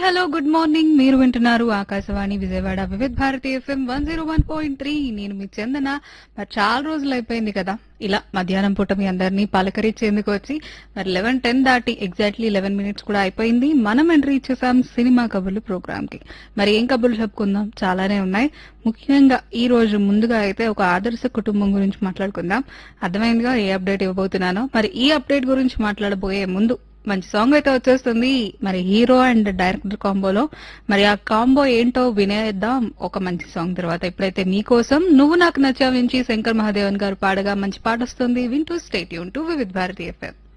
hello good morning మీరు వింటున్నారు Akashvani Vijayawada Vividh Bharati FM one zero one point three నేను మీ చందన మరి చాలా రోజులు అయిపోయింది కదా ఇలా మధ్యాహ్నం పూట మీ అందరినీ పలకరించేందుకు వచ్చి మరి లెవెన్ టెన్ దాటి ఎగ్జాక్ట్లీ లెవెన్ మినిట్స్ కూడా అయిపోయింది మనం ఎంట్రీ ఇచ్చేసాం సినిమా కబుర్లు ప్రోగ్రామ్ కి మరి ఏం కబుర్లు చెప్పుకుందాం చాలానే ఉన్నాయి ముఖ్యంగా ఈ రోజు ముందుగా అయితే ఒక ఆదర్శ కుటుంబం గురించి మాట్లాడుకుందాం అర్థమైందిగా ఏ అప్డేట్ ఇవ్వబోతున్నానో మరి ఈ అప్డేట్ గురించి మాట్లాడబోయే ముందు మంచి సాంగ్ అయితే వచ్చేస్తుంది మరి హీరో అండ్ డైరెక్టర్ కాంబోలో మరి ఆ కాంబో ఏంటో వినేద్దాం ఒక మంచి సాంగ్ తర్వాత ఇప్పుడైతే మీకోసం నువ్వు నాకు నచ్చావించి శంకర్ మహాదేవన్ గారు పాడగా మంచి పాట వస్తుంది వింటూ స్టేట్ యూన్ టు వివిధ్ భారతి ఎఫ్ఎం